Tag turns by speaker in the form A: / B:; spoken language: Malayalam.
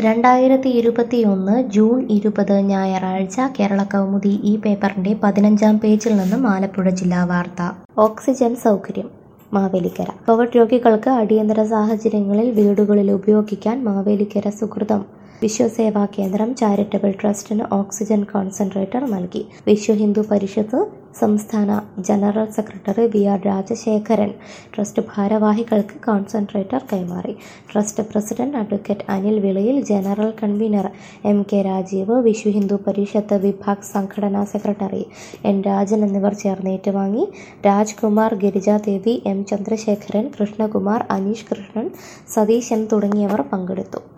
A: രണ്ടായിരത്തി ഇരുപത്തിയൊന്ന് ജൂൺ ഇരുപത് ഞായറാഴ്ച കേരളകൗമുദി ഈ പേപ്പറിന്റെ പതിനഞ്ചാം പേജിൽ നിന്നും ആലപ്പുഴ ജില്ലാ വാർത്ത ഓക്സിജൻ സൗകര്യം മാവേലിക്കര കോവിഡ് രോഗികൾക്ക് അടിയന്തര സാഹചര്യങ്ങളിൽ വീടുകളിൽ ഉപയോഗിക്കാൻ മാവേലിക്കര സുഹൃതം വിശ്വസേവാ കേന്ദ്രം ചാരിറ്റബിൾ ട്രസ്റ്റിന് ഓക്സിജൻ കോൺസെൻട്രേറ്റർ നൽകി വിശ്വ ഹിന്ദു പരിഷത്ത് സംസ്ഥാന general secretary V R Rajasekharan trust ഭാരവാഹികൾക്ക് കോൺസെൻട്രേറ്റർ കൈമാറി trust president advocate Anil Vilayil general convener M K Rajeev Vishwa Hindu Parishad വിഭാഗ് സംഘടനാ സെക്രട്ടറി എൻ രാജൻ എന്നിവർ ചേർന്ന് ഏറ്റുവാങ്ങി രാജ്കുമാർ ഗിരിജാദേവി എം ചന്ദ്രശേഖരൻ കൃഷ്ണകുമാർ അനീഷ് കൃഷ്ണൻ സതീശൻ തുടങ്ങിയവർ പങ്കെടുത്തു